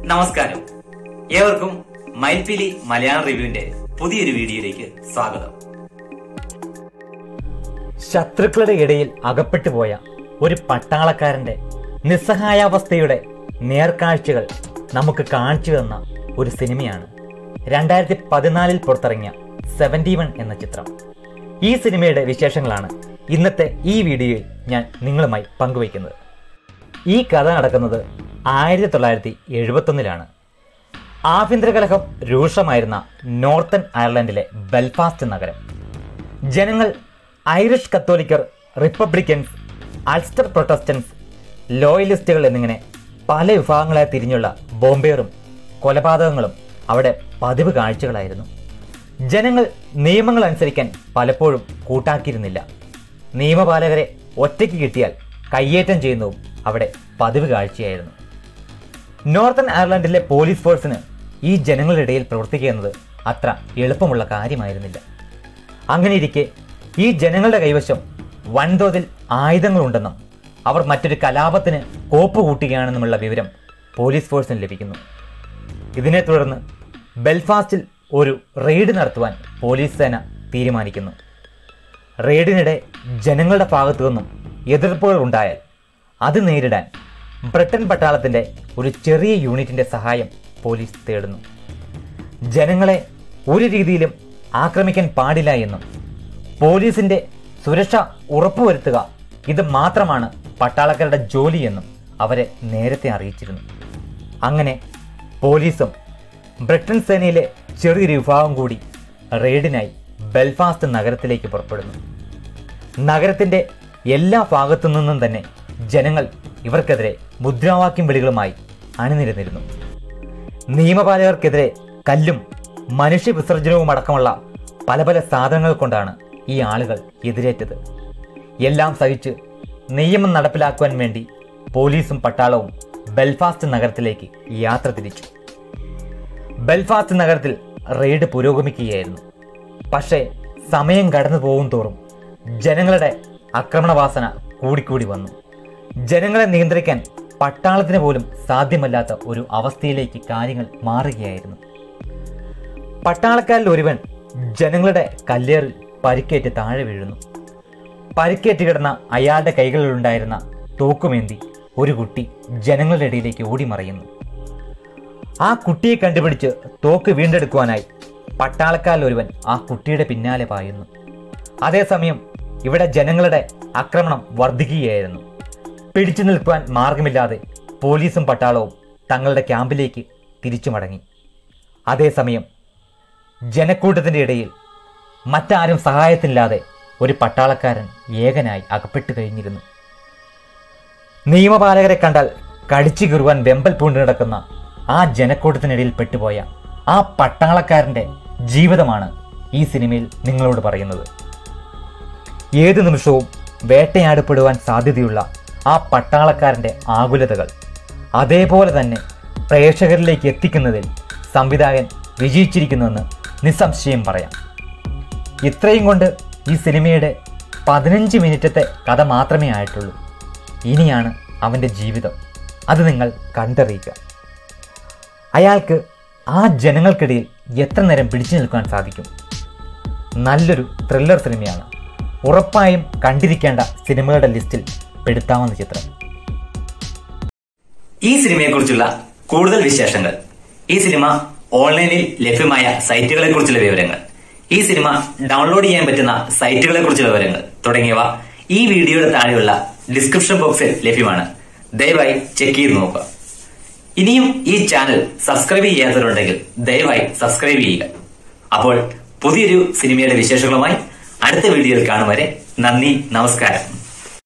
നമസ്കാരം ഏവർക്കും മൈൽപ്പിലി മലയാളം റിവ്യൂവിന്റെ പുതിയൊരു വീഡിയോയിലേക്ക് സ്വാഗതം ശത്രുക്കളുടെ ഇടയിൽ അകപ്പെട്ടു പോയ ഒരു പട്ടാളക്കാരന്റെ നിസ്സഹായാവസ്ഥയുടെ നേർക്കാഴ്ചകൾ നമുക്ക് കാണിച്ചു തന്ന ഒരു സിനിമയാണ് രണ്ടായിരത്തി പതിനാലിൽ പുറത്തിറങ്ങിയ സെവൻറ്റി വൺ എന്ന ചിത്രം ഈ സിനിമയുടെ വിശേഷങ്ങളാണ് ഇന്നത്തെ ഈ വീഡിയോയിൽ ഞാൻ നിങ്ങളുമായി പങ്കുവയ്ക്കുന്നത് ഈ കഥ നടക്കുന്നത് ആയിരത്തി തൊള്ളായിരത്തി എഴുപത്തൊന്നിലാണ് ആഭ്യന്തര കലഹം രൂക്ഷമായിരുന്ന നോർത്തൺ അയർലൻഡിലെ ബെൽഫാസ്റ്റ് നഗരം ജനങ്ങൾ ഐറിഷ് കത്തോലിക്കർ റിപ്പബ്ലിക്കൻസ് അൾസ്റ്റർ പ്രൊട്ടസ്റ്റൻസ് ലോയലിസ്റ്റുകൾ എന്നിങ്ങനെ പല വിഭാഗങ്ങളായി തിരിഞ്ഞുള്ള ബോംബേറും കൊലപാതകങ്ങളും അവിടെ പതിവ് കാഴ്ചകളായിരുന്നു ജനങ്ങൾ നിയമങ്ങൾ അനുസരിക്കാൻ പലപ്പോഴും കൂട്ടാക്കിയിരുന്നില്ല നിയമപാലകരെ ഒറ്റയ്ക്ക് കിട്ടിയാൽ കയ്യേറ്റം ചെയ്യുന്നതും അവിടെ പതിവ് കാഴ്ചയായിരുന്നു നോർത്തൺ അയർലൻഡിലെ പോലീസ് ഫോഴ്സിന് ഈ ജനങ്ങളുടെ ഇടയിൽ പ്രവർത്തിക്കുക എന്നത് അത്ര എളുപ്പമുള്ള കാര്യമായിരുന്നില്ല അങ്ങനെ ഇരിക്കെ ഈ ജനങ്ങളുടെ കൈവശം വൻതോതിൽ ആയുധങ്ങളുണ്ടെന്നും അവർ മറ്റൊരു കലാപത്തിന് കോപ്പ് കൂട്ടുകയാണെന്നുമുള്ള വിവരം പോലീസ് ഫോഴ്സിന് ലഭിക്കുന്നു ഇതിനെ തുടർന്ന് ബെൽഫാസ്റ്റിൽ ഒരു റെയ്ഡ് നടത്തുവാൻ പോലീസ് സേന തീരുമാനിക്കുന്നു റെയ്ഡിനിടെ ജനങ്ങളുടെ ഭാഗത്തു നിന്നും എതിർപ്പുകൾ ഉണ്ടായാൽ അത് നേരിടാൻ ബ്രിട്ടൻ പട്ടാളത്തിൻ്റെ ഒരു ചെറിയ യൂണിറ്റിൻ്റെ സഹായം പോലീസ് തേടുന്നു ജനങ്ങളെ ഒരു രീതിയിലും ആക്രമിക്കാൻ പാടില്ല എന്നും പോലീസിന്റെ സുരക്ഷ ഉറപ്പുവരുത്തുക ഇത് മാത്രമാണ് പട്ടാളക്കാരുടെ ജോലിയെന്നും അവരെ നേരത്തെ അറിയിച്ചിരുന്നു അങ്ങനെ പോലീസും ബ്രിട്ടൻ സേനയിലെ ചെറിയൊരു വിഭാഗം കൂടി റെയ്ഡിനായി ബെൽഫാസ്റ്റ് നഗരത്തിലേക്ക് പുറപ്പെടുന്നു നഗരത്തിന്റെ എല്ലാ ഭാഗത്തു നിന്നും തന്നെ ജനങ്ങൾ ഇവർക്കെതിരെ മുദ്രാവാക്യം വിളികളുമായി അണിനിരന്നിരുന്നു നിയമപാലകർക്കെതിരെ കല്ലും മനുഷ്യ വിസർജനവും അടക്കമുള്ള പല പല സാധനങ്ങൾ കൊണ്ടാണ് ഈ ആളുകൾ എതിരേറ്റത് എല്ലാം സഹിച്ച് നിയമം നടപ്പിലാക്കുവാൻ വേണ്ടി പോലീസും പട്ടാളവും ബെൽഫാസ്റ്റ് നഗരത്തിലേക്ക് യാത്ര തിരിച്ചു ബെൽഫാസ്റ്റ് നഗരത്തിൽ റെയ്ഡ് പുരോഗമിക്കുകയായിരുന്നു പക്ഷേ സമയം കടന്നു പോകും തോറും ജനങ്ങളുടെ ആക്രമണവാസന കൂടിക്കൂടി വന്നു ജനങ്ങളെ നിയന്ത്രിക്കാൻ പട്ടാളത്തിന് പോലും സാധ്യമല്ലാത്ത ഒരു അവസ്ഥയിലേക്ക് കാര്യങ്ങൾ മാറുകയായിരുന്നു പട്ടാളക്കാരിൽ ഒരുവൻ ജനങ്ങളുടെ കല്ലേറിൽ പരിക്കേറ്റ് താഴെ വീഴുന്നു പരിക്കേറ്റ് കിടന്ന അയാളുടെ കൈകളിലുണ്ടായിരുന്ന തോക്കുമേന്തി ഒരു കുട്ടി ജനങ്ങളുടെ ഇടയിലേക്ക് ഓടിമറയുന്നു ആ കുട്ടിയെ കണ്ടുപിടിച്ച് തോക്ക് വീണ്ടെടുക്കുവാനായി പട്ടാളക്കാരിൽ ഒരുവൻ ആ കുട്ടിയുടെ പിന്നാലെ പായുന്നു അതേസമയം ഇവിടെ ജനങ്ങളുടെ ആക്രമണം വർദ്ധിക്കുകയായിരുന്നു പിടിച്ചു നിൽക്കുവാൻ മാർഗമില്ലാതെ പോലീസും പട്ടാളവും തങ്ങളുടെ ക്യാമ്പിലേക്ക് തിരിച്ചു മടങ്ങി അതേസമയം ജനക്കൂട്ടത്തിൻ്റെ ഇടയിൽ മറ്റാരും സഹായത്തിനില്ലാതെ ഒരു പട്ടാളക്കാരൻ ഏകനായി അകപ്പെട്ടു കഴിഞ്ഞിരുന്നു നിയമപാലകരെ കണ്ടാൽ കടിച്ചു കീറുവാൻ വെമ്പൽ പൂണ്ടു നടക്കുന്ന ആ ജനക്കൂട്ടത്തിനിടയിൽ പെട്ടുപോയ ആ പട്ടാളക്കാരൻ്റെ ജീവിതമാണ് ഈ സിനിമയിൽ നിങ്ങളോട് പറയുന്നത് ഏത് നിമിഷവും വേട്ടയാടപ്പെടുവാൻ സാധ്യതയുള്ള ആ പട്ടാളക്കാരൻ്റെ ആകുലതകൾ അതേപോലെ തന്നെ പ്രേക്ഷകരിലേക്ക് എത്തിക്കുന്നതിൽ സംവിധായകൻ വിജയിച്ചിരിക്കുന്നുവെന്ന് നിസ്സംശയം പറയാം ഇത്രയും കൊണ്ട് ഈ സിനിമയുടെ പതിനഞ്ച് മിനിറ്റത്തെ കഥ മാത്രമേ ആയിട്ടുള്ളൂ ഇനിയാണ് അവൻ്റെ ജീവിതം അത് നിങ്ങൾ കണ്ടറിയുക അയാൾക്ക് ആ ജനങ്ങൾക്കിടയിൽ എത്ര നേരം പിടിച്ചു നിൽക്കാൻ സാധിക്കും നല്ലൊരു ത്രില്ലർ സിനിമയാണ് ഉറപ്പായും കണ്ടിരിക്കേണ്ട സിനിമകളുടെ ലിസ്റ്റിൽ പെടുത്താവുന്ന ചിത്രം ഈ സിനിമയെക്കുറിച്ചുള്ള കൂടുതൽ വിശേഷങ്ങൾ ഈ സിനിമ ഓൺലൈനിൽ ലഭ്യമായ സൈറ്റുകളെ കുറിച്ചുള്ള വിവരങ്ങൾ ഈ സിനിമ ഡൗൺലോഡ് ചെയ്യാൻ പറ്റുന്ന സൈറ്റുകളെ കുറിച്ചുള്ള വിവരങ്ങൾ തുടങ്ങിയവ ഈ വീഡിയോയുടെ താഴെയുള്ള ഡിസ്ക്രിപ്ഷൻ ബോക്സിൽ ലഭ്യമാണ് ദയവായി ചെക്ക് ചെയ്ത് നോക്കുക ഇനിയും ഈ ചാനൽ സബ്സ്ക്രൈബ് ചെയ്യാത്തവരുണ്ടെങ്കിൽ ദയവായി സബ്സ്ക്രൈബ് ചെയ്യുക അപ്പോൾ പുതിയൊരു സിനിമയുടെ വിശേഷങ്ങളുമായി അടുത്ത വീഡിയോയിൽ കാണും വരെ നന്ദി നമസ്കാരം